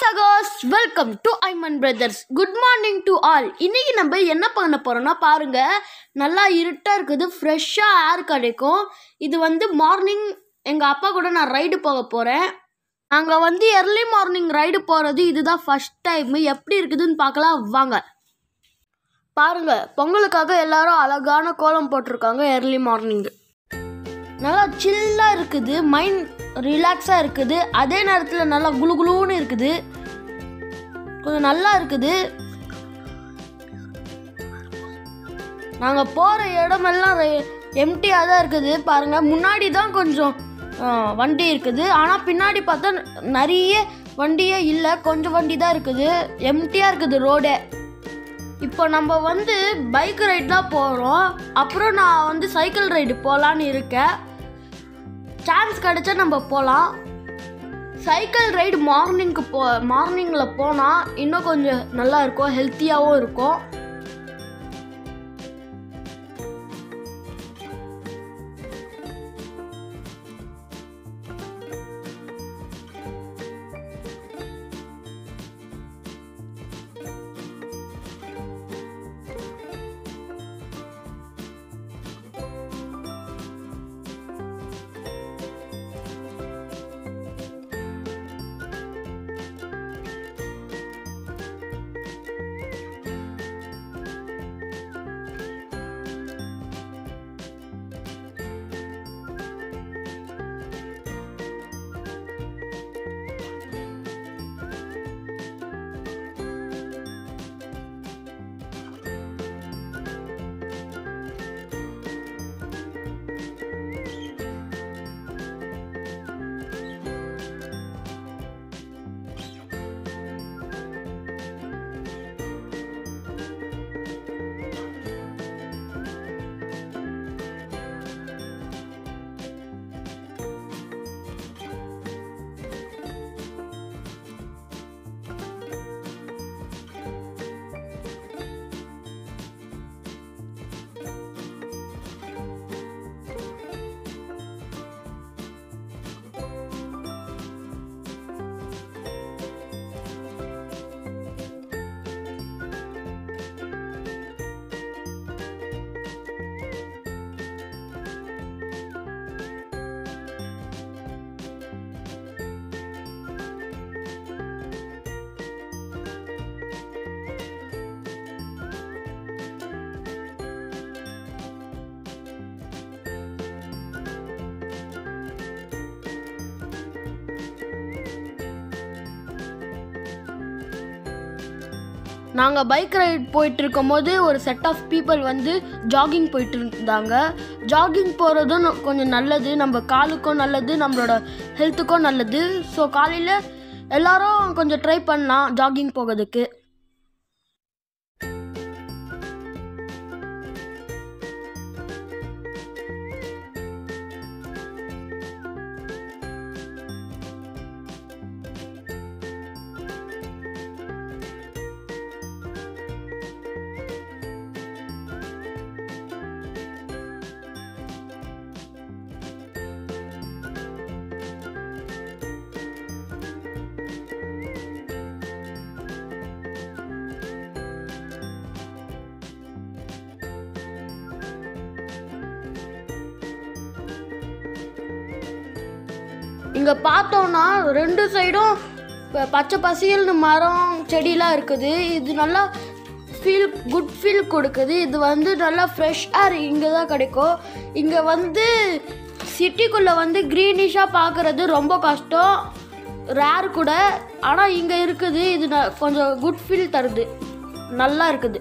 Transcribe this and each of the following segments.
சகோஸ் welcome to Aiman brothers good morning to all இன்னைக்கு நம்ம என்ன பண்ண போறோம்னா பாருங்க நல்லா இருட்டாக இருக்குது ஃப்ரெஷ்ஷாக ஏர் கிடைக்கும் இது வந்து மார்னிங் எங்கள் அப்பா கூட நான் ரைடு போக போகிறேன் நாங்கள் வந்து எர்லி மார்னிங் ரைடு போகிறது இதுதான் ஃபர்ஸ்ட் டைம் எப்படி இருக்குதுன்னு பார்க்கலாம் வாங்க பாருங்க பொங்கலுக்காக எல்லாரும் அழகான கோலம் போட்டிருக்காங்க எர்லி மார்னிங் நல்லா சில்லாக இருக்குது மைண்ட் ரிலாக்ஸாக இருக்குது அதே நேரத்தில் நல்லா குளு குளுன்னு இருக்குது கொஞ்சம் நல்லா இருக்குது நாங்கள் போகிற இடமெல்லாம் எம்டியாக தான் இருக்குது பாருங்கள் முன்னாடி தான் கொஞ்சம் ஆ, வண்டி இருக்குது ஆனால் பின்னாடி பார்த்தா நிறைய வண்டியே இல்லை கொஞ்சம் வண்டி தான் இருக்குது எம்டியாக இருக்குது ரோடே இப்போ நம்ம வந்து பைக் ரைடு தான் போகிறோம் அப்புறம் நான் வந்து சைக்கிள் ரைடு போகலான்னு இருக்கேன் சான்ஸ் கிடைச்சா நம்ம போகலாம் சைக்கிள் ரைடு மார்னிங்க்கு போ மார்னிங்கில் போனால் இன்னும் கொஞ்சம் நல்லா இருக்கும் ஹெல்த்தியாகவும் இருக்கும் நாங்கள் பைக் ரைட் போயிட்டு இருக்கும்போது ஒரு செட் ஆஃப் பீப்புள் வந்து ஜாகிங் போயிட்டு இருந்தாங்க ஜாகிங் போகிறதும் கொஞ்சம் நல்லது நம்ம காலுக்கும் நல்லது நம்மளோட ஹெல்த்துக்கும் நல்லது ஸோ காலையில் எல்லாரும் கொஞ்சம் ட்ரை பண்ணலாம் ஜாகிங் போகிறதுக்கு இங்கே பார்த்தோன்னா ரெண்டு சைடும் ப- பச்சை பசியல்னு மரம் செடியெலாம் இருக்குது இது நல்லா ஃபீல் குட் ஃபீல் கொடுக்குது இது வந்து நல்லா ஃப்ரெஷ் ஏர் இங்கே தான் கிடைக்கும் இங்கே வந்து சிட்டிக்குள்ளே வந்து க்ரீனிஷாக பார்க்குறது ரொம்ப கஷ்டம் ரேர் கூட ஆனால் இங்கே இருக்குது இது ந- கொஞ்சம் குட் ஃபீல் தருது நல்லா இருக்குது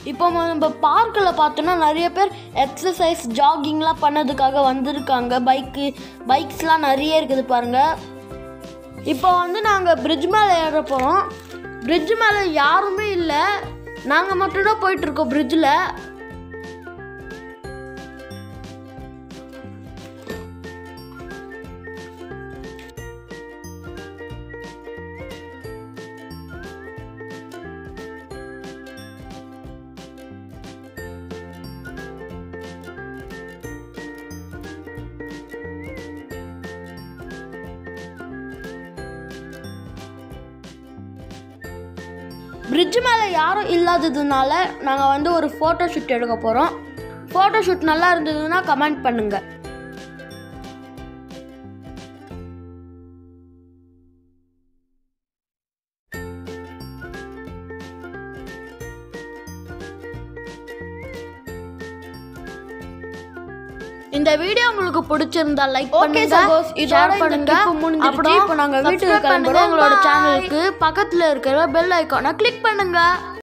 இப்போ நம்ம பார்க்கில் பார்த்தோன்னா நிறைய பேர் எக்ஸசைஸ் ஜாகிங்லாம் பண்ணதுக்காக வந்திருக்காங்க பைக்கு பைக்ஸ்லாம் நிறைய இருக்குது பாருங்கள் இப்போ வந்து நாங்கள் பிரிட்ஜ் மேலே ஏற போகிறோம் பிரிட்ஜ் மேலே யாருமே இல்லை நாங்கள் மட்டும்தான் போயிட்டுருக்கோம் பிரிட்ஜில் பிரிட்ஜ் மேலே யாரும் இல்லாததுனால நாங்கள் வந்து ஒரு ஃபோட்டோ ஷூட் எடுக்க போகிறோம் ஃபோட்டோ ஷூட் நல்லா இருந்ததுன்னா கமெண்ட் பண்ணுங்கள் இந்த வீடியோ உங்களுக்கு பிடிச்சிருந்தா லைக் பண்ணுங்க ஷேர் பண்ணுங்க அப்புறம் இப்போ நாங்க வீட்டுக்கு கிளம்புறோம் உங்களோட சேனலுக்கு பக்கத்துல இருக்கிற பெல் ஐக்கானை கிளிக் பண்ணுங்க